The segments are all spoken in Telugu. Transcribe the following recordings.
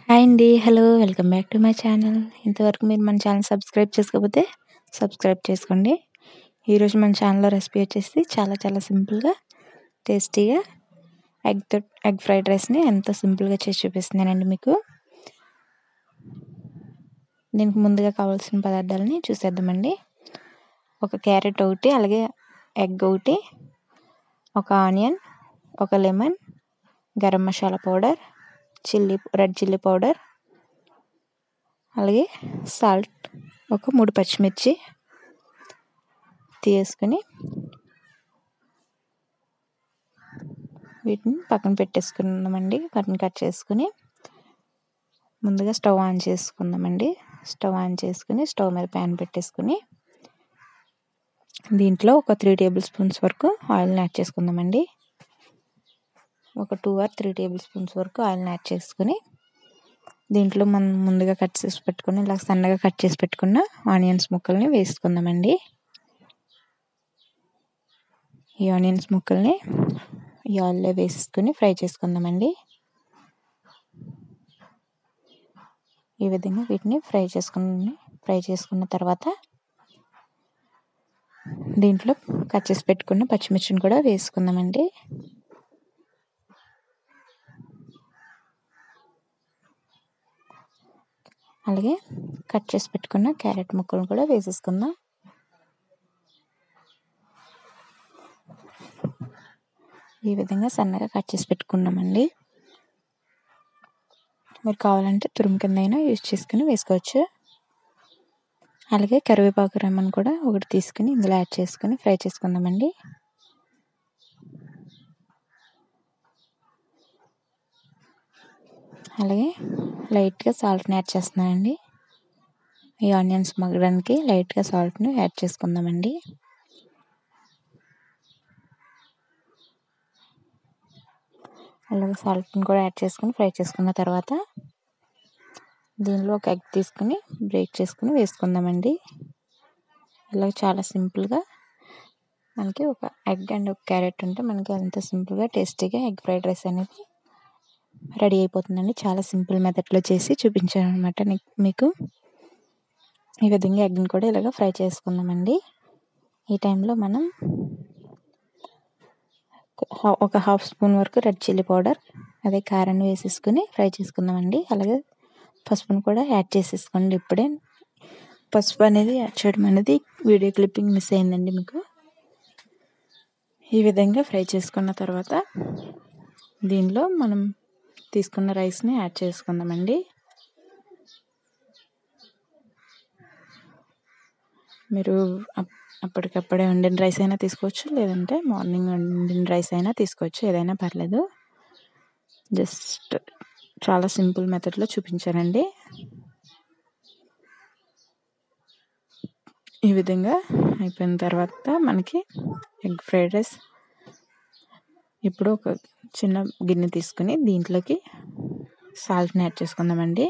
హాయ్ అండి. Hello! Welcome back to my channel. ఇంతవరకు మీరు మన ఛానల్ సబ్స్క్రైబ్ చేసుకోకపోతే సబ్స్క్రైబ్ చేసుకోండి. ఈరోజు మన ఛానల్‌లో రెసిపీ వచ్చేసి చాలా చాలా సింపుల్‌గా, టేస్టీగా ఎగ్‌తో ఎగ్ ఫ్రైడ్ రైస్‌ని ఎంతో సింపుల్‌గా చేసి చూపిస్తున్నానండి మీకు. దీనికి ముందుగా కావాల్సిన పదార్థాలని చూసేద్దామండి. ఒక క్యారెట్ ఒకటి, అలాగే ఎగ్ ఒకటి, ఒక ఆనియన్, ఒక lemon, garam masala powder, chilli red chilli powder, అలాగే సాల్ట్, ఒక మూడు పచ్చిమిర్చి తీసుకొని వీటిని పక్కన పెట్టేసుకున్నామండి. వాటిని కట్ చేసుకొని ముందుగా స్టవ్ ఆన్ చేసుకుందామండి. స్టవ్ ఆన్ చేసుకొని స్టవ్ మీద ప్యాన్ పెట్టేసుకొని దీంట్లో ఒక త్రీ టేబుల్ స్పూన్స్ వరకు ఆయిల్ని యాడ్ చేసుకుందామండి. ఒక two or three tablespoons వరకు ఆయిల్ని యాడ్ చేసుకొని దీంట్లో మనం ముందుగా కట్ చేసి పెట్టుకుని ఇలా సన్నగా కట్ చేసి పెట్టుకున్న ఆనియన్స్ ముక్కల్ని వేసుకుందామండి. ఈ ఆనియన్స్ ముక్కల్ని ఈ ఆయిల్లో వేసేసుకొని ఫ్రై చేసుకుందామండి. ఈ విధంగా వీటిని ఫ్రై చేసుకుని ఫ్రై చేసుకున్న తర్వాత దీంట్లో కట్ చేసి పెట్టుకున్న పచ్చిమిర్చిని కూడా వేసుకుందామండి. అలాగే కట్ చేసి పెట్టుకున్న క్యారెట్ ముక్కలను కూడా వేసేసుకుందాం. ఈ విధంగా సన్నగా కట్ చేసి పెట్టుకున్నామండి. మీరు కావాలంటే తురుము కింద అయినా యూజ్ చేసుకొని వేసుకోవచ్చు. అలాగే కరివేపాకు రెమ్మను కూడా ఒకటి తీసుకొని ఇందులో యాడ్ చేసుకొని ఫ్రై చేసుకుందామండి. అలాగే లైట్‌గా సాల్ట్‌ని యాడ్ చేస్తున్నానండి. ఈ ఆనియన్స్ మగ్గడానికి లైట్‌గా సాల్ట్‌ని యాడ్ చేసుకుందామండి. అలాగే సాల్ట్‌ని కూడా యాడ్ చేసుకొని ఫ్రై చేసుకున్న తర్వాత దీనిలో ఒక ఎగ్ తీసుకొని బ్రేక్ చేసుకొని వేసుకుందామండి. ఇలా చాలా సింపుల్‌గా మనకి ఒక ఎగ్ అండ్ ఒక క్యారెట్ ఉంటే మనకి ఎంత సింపుల్‌గా టేస్టీగా ఎగ్ ఫ్రైడ్ రైస్ అనేది రెడీ అయిపోతుందండి. చాలా సింపుల్ మెథడ్‌లో చేసి చూపించాను అనమాట మీకు. ఈ విధంగా ఎగ్‌ని కూడా ఇలాగ ఫ్రై చేసుకుందామండి. ఈ టైంలో మనం ఒక హాఫ్ స్పూన్ వరకు రెడ్ చిల్లీ పౌడర్ అదే కారాన్ని వేసేసుకొని ఫ్రై చేసుకుందామండి. అలాగే పసుపును కూడా యాడ్ చేసేసుకోండి ఇప్పుడే. పసుపు అనేది యాడ్ చేయడం అనేది వీడియో క్లిప్పింగ్ మిస్ అయిందండి మీకు. ఈ విధంగా ఫ్రై చేసుకున్న తర్వాత దీనిలో మనం తీసుకున్న రైస్‌ని యాడ్ చేసుకుందామండి. మీరు అప్ అప్పటికప్పుడే వండిన రైస్ అయినా తీసుకోవచ్చు. లేదంటే మార్నింగ్ వండిన రైస్ అయినా తీసుకోవచ్చు. ఏదైనా పర్లేదు. జస్ట్ చాలా సింపుల్ మెథడ్‌లో చూపించానండి. ఈ విధంగా అయిపోయిన తర్వాత మనకి ఎగ్ ఫ్రైడ్ రైస్ ఇప్పుడు ఒక చిన్న గిన్నె తీసుకొని దీంట్లోకి సాల్ట్‌ని యాడ్ చేసుకుందామండి.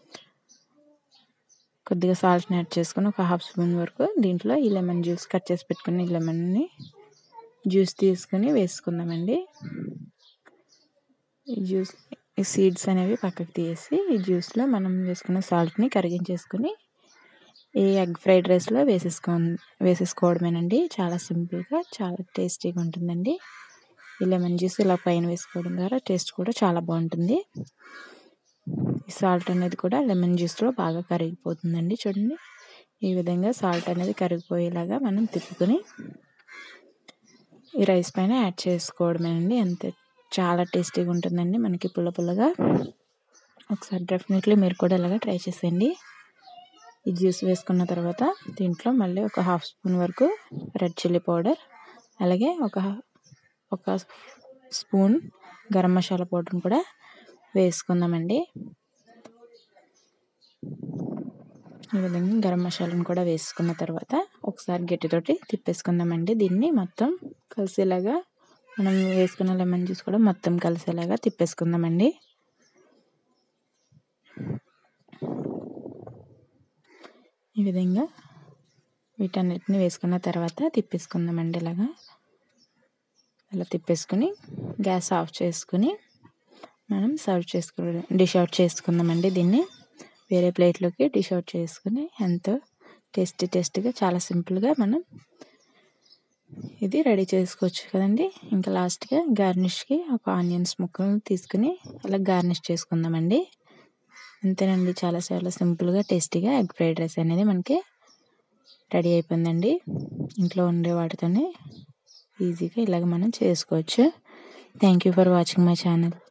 కొద్దిగా సాల్ట్‌ని యాడ్ చేసుకొని ఒక హాఫ్ స్పూన్ వరకు దీంట్లో ఈ లెమన్ జ్యూస్ కట్ చేసి పెట్టుకున్న ఈ లెమన్‌ని జ్యూస్ తీసుకొని వేసుకుందామండి. ఈ జ్యూస్ ఈ సీడ్స్ అనేవి పక్కకు తీసేసి ఈ జ్యూస్‌లో మనం వేసుకున్న సాల్ట్‌ని కరిగించేసుకొని ఈ ఎగ్ ఫ్రైడ్ రైస్‌లో వేసేసుకో వేసేసుకోవడమేనండి. చాలా సింపుల్‌గా చాలా టేస్టీగా ఉంటుందండి. ఈ లెమన్ జ్యూస్ ఇలా పైన వేసుకోవడం ద్వారా టేస్ట్ కూడా చాలా బాగుంటుంది. ఈ సాల్ట్ అనేది కూడా లెమన్ జ్యూస్‌లో బాగా కరిగిపోతుందండి. చూడండి ఈ విధంగా సాల్ట్ అనేది కరిగిపోయేలాగా మనం తిప్పుకొని ఈ రైస్ పైన యాడ్ చేసుకోవడమేనండి. అంతే చాలా టేస్టీగా ఉంటుందండి మనకి పుల్ల పుల్లగా. ఒకసారి డెఫినెట్లీ మీరు కూడా ఇలాగ ట్రై చేసేయండి. ఈ జ్యూస్ వేసుకున్న తర్వాత దీంట్లో మళ్ళీ ఒక హాఫ్ స్పూన్ వరకు రెడ్ చిల్లీ పౌడర్ అలాగే ఒక ఒక స్పూన్ గరం మసాలా పౌడర్‌ని కూడా వేసుకుందామండి. ఈ విధంగా గరం మసాలాను కూడా వేసుకున్న తర్వాత ఒకసారి గరిటెతోటి తిప్పేసుకుందామండి. దీన్ని మొత్తం కలిసేలాగా మనం వేసుకున్న లెమన్ జ్యూస్ కూడా మొత్తం కలిసేలాగా తిప్పేసుకుందామండి. ఈ విధంగా వీటన్నిటిని వేసుకున్న తర్వాత తిప్పేసుకుందామండి ఇలాగా. అలా తిప్పేసుకొని గ్యాస్ ఆఫ్ చేసుకొని మనం సర్వ్ చేసుకో డిష్ అవుట్ చేసుకుందామండి దీన్ని వేరే ప్లేట్లోకి డిష్ అవుట్ చేసుకుని ఎంతో టేస్టీ టేస్టీగా చాలా సింపుల్గా మనం ఇది రెడీ చేసుకోవచ్చు కదండి ఇంకా లాస్ట్గా గార్నిష్కి ఒక ఆనియన్స్ ముక్కలను తీసుకుని అలా గార్నిష్ చేసుకుందామండి అంతేనండి చాలా చాలా సింపుల్గా టేస్టీగా ఎగ్ ఫ్రైడ్ రైస్ అనేది మనకి రెడీ అయిపోయిందండి ఇంట్లో ఉండే వాటితోనే ఈజీగా ఇలాగ మనం చేసుకోవచ్చు thank you for watching my channel